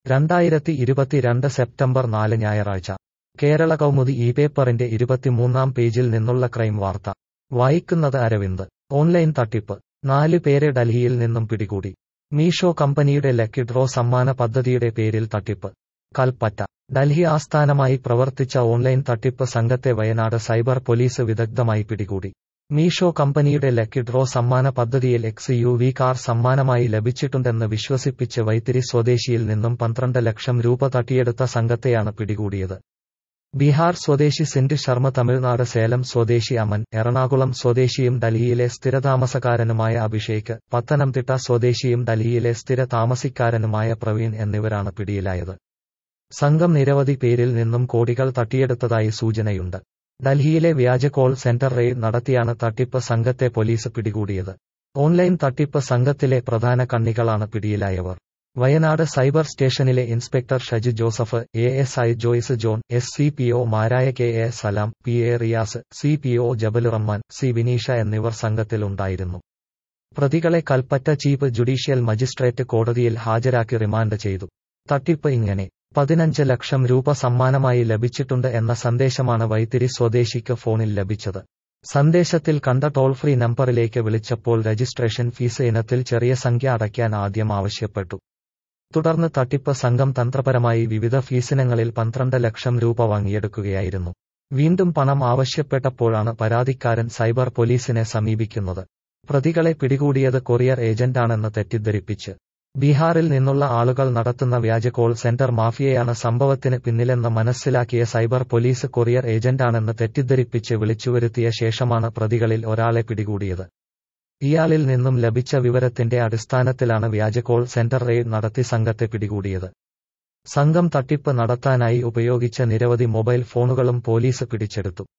രണ്ടായിരത്തി ഇരുപത്തിരണ്ട് സെപ്റ്റംബർ നാല് ഞായറാഴ്ച കേരള കൗമുദി ഈ പേപ്പറിന്റെ ഇരുപത്തിമൂന്നാം പേജിൽ നിന്നുള്ള ക്രൈം വാർത്ത വായിക്കുന്നത് അരവിന്ദ് ഓൺലൈൻ തട്ടിപ്പ് നാല് പേരെ ഡൽഹിയിൽ നിന്നും പിടികൂടി മീഷോ കമ്പനിയുടെ ലക്കി ഡ്രോ സമ്മാന പദ്ധതിയുടെ പേരിൽ തട്ടിപ്പ് കൽപ്പറ്റ ഡൽഹി ആസ്ഥാനമായി പ്രവർത്തിച്ച ഓൺലൈൻ തട്ടിപ്പ് സംഘത്തെ വയനാട് സൈബർ പോലീസ് വിദഗ്ധമായി പിടികൂടി മീഷോ കമ്പനിയുടെ ലക്കി ഡ്രോ സമ്മാന പദ്ധതിയിൽ എക്സ് യു വി കാർ സമ്മാനമായി ലഭിച്ചിട്ടുണ്ടെന്ന് വിശ്വസിപ്പിച്ച് വൈത്തിരി സ്വദേശിയിൽ നിന്നും പന്ത്രണ്ട് ലക്ഷം രൂപ തട്ടിയെടുത്ത സംഘത്തെയാണ് പിടികൂടിയത് ബീഹാർ സ്വദേശി സിൻഡ് ശർമ്മ തമിഴ്നാട് സേലം സ്വദേശി അമൻ എറണാകുളം സ്വദേശിയും ഡൽഹിയിലെ സ്ഥിരതാമസക്കാരനുമായ അഭിഷേക് പത്തനംതിട്ട സ്വദേശിയും ഡൽഹിയിലെ സ്ഥിര താമസിക്കാരനുമായ പ്രവീൺ എന്നിവരാണ് പിടിയിലായത് സംഘം നിരവധി പേരിൽ നിന്നും കോടികൾ തട്ടിയെടുത്തതായി സൂചനയുണ്ട് ഡൽഹിയിലെ വ്യാജ കോൾ സെന്റർ റെയ്ഡ് നടത്തിയാണ് തട്ടിപ്പ് സംഘത്തെ പോലീസ് പിടികൂടിയത് ഓൺലൈൻ തട്ടിപ്പ് സംഘത്തിലെ പ്രധാന കണ്ണികളാണ് പിടിയിലായവർ വയനാട് സൈബർ സ്റ്റേഷനിലെ inspector Shaji Joseph A S I Joyce John S C P O മാരായ K A Salam P A Riyas C P O Jabalurahman C Vineesha എന്നിവർ സംഘത്തിലുണ്ടായിരുന്നു പ്രതികളെ കൽപ്പറ്റ ചീഫ് ജുഡീഷ്യൽ മജിസ്ട്രേറ്റ് കോടതിയിൽ ഹാജരാക്കി റിമാൻഡ് ചെയ്തു തട്ടിപ്പ് ഇങ്ങനെ പതിനഞ്ച് ലക്ഷം രൂപ സമ്മാനമായി ലഭിച്ചിട്ടുണ്ട് എന്ന സന്ദേശമാണ് വൈത്തിരി സ്വദേശിക്ക് ഫോണിൽ ലഭിച്ചത് സന്ദേശത്തിൽ കണ്ട ടോൾ ഫ്രീ നമ്പറിലേക്ക് വിളിച്ചപ്പോൾ രജിസ്ട്രേഷൻ ഫീസ് ഇനത്തിൽ ചെറിയ സംഖ്യ അടയ്ക്കാൻ ആദ്യം ആവശ്യപ്പെട്ടു തുടർന്ന് തട്ടിപ്പ് സംഘം തന്ത്രപരമായി വിവിധ ഫീസിനങ്ങളിൽ പന്ത്രണ്ട് ലക്ഷം രൂപ വാങ്ങിയെടുക്കുകയായിരുന്നു വീണ്ടും പണം ആവശ്യപ്പെട്ടപ്പോഴാണ് പരാതിക്കാരൻ സൈബർ പോലീസിനെ സമീപിക്കുന്നത് പ്രതികളെ പിടികൂടിയത് കൊറിയർ ഏജന്റാണെന്ന് തെറ്റിദ്ധരിപ്പിച്ച് ബീഹാറിൽ നിന്നുള്ള ആളുകൾ നടത്തുന്ന വ്യാജ കോൾ സെന്റർ മാഫിയയാണ് സംഭവത്തിന് പിന്നിലെന്ന് മനസ്സിലാക്കിയ സൈബർ പോലീസ് കൊറിയർ ഏജന്റാണെന്ന് തെറ്റിദ്ധരിപ്പിച്ച് വിളിച്ചുവരുത്തിയ ശേഷമാണ് പ്രതികളിൽ ഒരാളെ പിടികൂടിയത് ഇയാളിൽ നിന്നും ലഭിച്ച വിവരത്തിന്റെ അടിസ്ഥാനത്തിലാണ് വ്യാജ കോൾ സെന്റർ റെയ്ഡ് നടത്തി സംഘത്തെ പിടികൂടിയത് സംഘം തട്ടിപ്പ് നടത്താനായി ഉപയോഗിച്ച നിരവധി മൊബൈൽ ഫോണുകളും പോലീസ് പിടിച്ചെടുത്തു